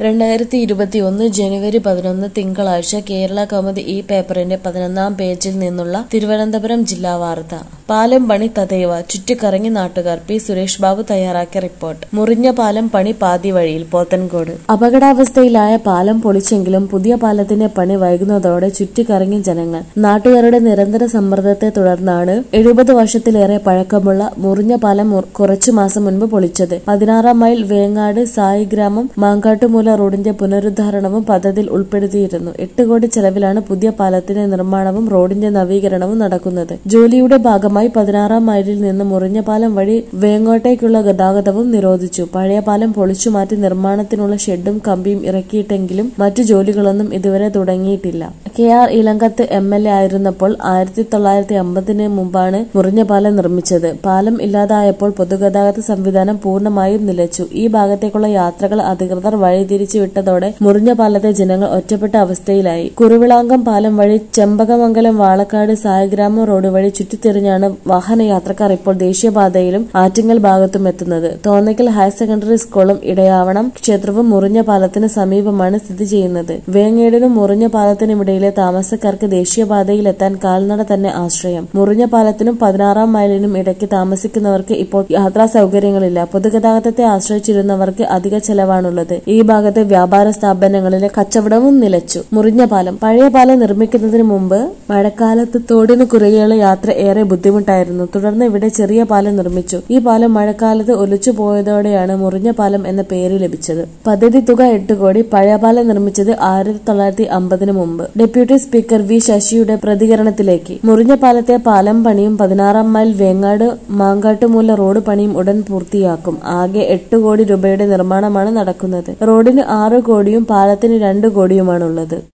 രണ്ടായിരത്തി ഇരുപത്തിയൊന്ന് ജനുവരി പതിനൊന്ന് തിങ്കളാഴ്ച കേരള കൗമുദി ഈ പേപ്പറിന്റെ പതിനൊന്നാം പേജിൽ നിന്നുള്ള തിരുവനന്തപുരം ജില്ലാ വാർത്ത പാലം പണി തതൈവ ചുറ്റിക്കറങ്ങി നാട്ടുകാർ പി സുരേഷ് ബാബു തയ്യാറാക്കിയ റിപ്പോർട്ട് മുറിഞ്ഞ പാലം പണി പാതി വഴിയിൽ പോത്തൻകോട് അപകടാവസ്ഥയിലായ പാലം പൊളിച്ചെങ്കിലും പുതിയ പാലത്തിന്റെ പണി വൈകുന്നതോടെ ചുറ്റിക്കറങ്ങി ജനങ്ങൾ നാട്ടുകാരുടെ നിരന്തര സമ്മർദ്ദത്തെ തുടർന്നാണ് എഴുപത് വർഷത്തിലേറെ പഴക്കമുള്ള മുറിഞ്ഞ പാലം മു- കുറച്ചു മാസം മുൻപ് പൊളിച്ചത് പതിനാറാം മൈൽ വേങ്ങാട് സായി ഗ്രാമം മാങ്കാട്ടുമൂല റോഡിന്റെ പുനരുദ്ധാരണവും പദ്ധതിയിൽ ഉൾപ്പെടുത്തിയിരുന്നു എട്ട് കോടി ചെലവിലാണ് പുതിയ പാലത്തിന്റെ നിർമ്മാണവും റോഡിന്റെ നവീകരണവും നടക്കുന്നത് ജോലിയുടെ ഭാഗമായി പതിനാറാം മൈലിൽ നിന്ന് മുറിഞ്ഞ പാലം വഴി വേങ്ങോട്ടേക്കുള്ള ഗതാഗതവും നിരോധിച്ചു പഴയ പാലം പൊളിച്ചു മാറ്റി നിർമ്മാണത്തിനുള്ള ഷെഡും കമ്പിയും ഇറക്കിയിട്ടെങ്കിലും മറ്റു ജോലികളൊന്നും ഇതുവരെ തുടങ്ങിയിട്ടില്ല K R Elankath M L A ആയിരുന്നപ്പോൾ ആയിരത്തി തൊള്ളായിരത്തി അമ്പതിന് മുമ്പാണ് മുറിഞ്ഞ പാലം നിർമ്മിച്ചത് പാലം ഇല്ലാതായപ്പോൾ പൊതുഗതാഗത സംവിധാനം പൂർണ്ണമായും നിലച്ചു ഈ ഭാഗത്തേക്കുള്ള യാത്രകൾ അധികൃതർ വഴിതിരിച്ചു വിട്ടതോടെ മുറിഞ്ഞ പാലത്തെ ജനങ്ങൾ ഒറ്റപ്പെട്ട അവസ്ഥയിലായി കുറുവിളാങ്കം പാലം വഴി ചെമ്പകമംഗലം വാളക്കാട് സായഗ്രാമം റോഡ് വഴി ചുറ്റിത്തിരിഞ്ഞാണ് വാഹനയാത്രക്കാർ ഇപ്പോൾ ദേശീയപാതയിലും ആറ്റിങ്ങൽ ഭാഗത്തും എത്തുന്നത് തോന്നയ്ക്കൽ ഹയർ സെക്കൻഡറി സ്കൂളും ഇടയാവണം ക്ഷേത്രവും മുറിഞ്ഞ പാലത്തിന് സമീപമാണ് സ്ഥിതി ചെയ്യുന്നത് വേങ്ങേടിനും മുറിഞ്ഞ പാലത്തിനുമിടയിലെ താമസക്കാർക്ക് ദേശീയപാതയിൽ എത്താൻ കാൽനട തന്നെ ആശ്രയം മുറിഞ്ഞ പാലത്തിനും പതിനാറാം മൈലിനും ഇടയ്ക്ക് താമസിക്കുന്നവർക്ക് ഇപ്പോൾ യാത്രാ സൗകര്യങ്ങളില്ല പൊതുഗതാഗതത്തെ ആശ്രയിച്ചിരുന്നവർക്ക് അധിക ചെലവാണുള്ളത് ഈ ഭാഗത്തെ വ്യാപാര സ്ഥാപനങ്ങളിലെ കച്ചവടവും നിലച്ചു മുറിഞ്ഞ പാലം പഴയ പാലം നിർമ്മിക്കുന്നതിന് മുമ്പ് മഴക്കാലത്ത് തോടിന് കുറുകെയുള്ള യാത്ര ഏറെ ബുദ്ധിമുട്ടായിരുന്നു തുടർന്ന് ഇവിടെ ചെറിയ പാലം നിർമ്മിച്ചു ഈ പാലം മഴക്കാലത്ത് ഒലിച്ചു പോയതോടെയാണ് മുറിഞ്ഞ പാലം എന്ന പേര് ലഭിച്ചത് പദ്ധതി തുക എട്ട് കോടി പഴയ പാലം നിർമ്മിച്ചത് ആയിരത്തി തൊള്ളായിരത്തി അമ്പതിന് മുമ്പ് ഡെപ്യൂട്ടി സ്പീക്കർ വി ശശിയുടെ പ്രതികരണത്തിലേക്ക് മുറിഞ്ഞ പാലത്തെ പാലം പണിയും പതിനാറാം മൈൽ വേങ്ങാട് മാങ്കാട്ടുമൂല റോഡ് പണിയും ഉടൻ പൂർത്തിയാക്കും ആകെ എട്ട് കോടി രൂപയുടെ നിർമ്മാണമാണ് നടക്കുന്നത് റോഡിന് ആറ് കോടിയും പാലത്തിന് രണ്ട് കോടിയുമാണുള്ളത്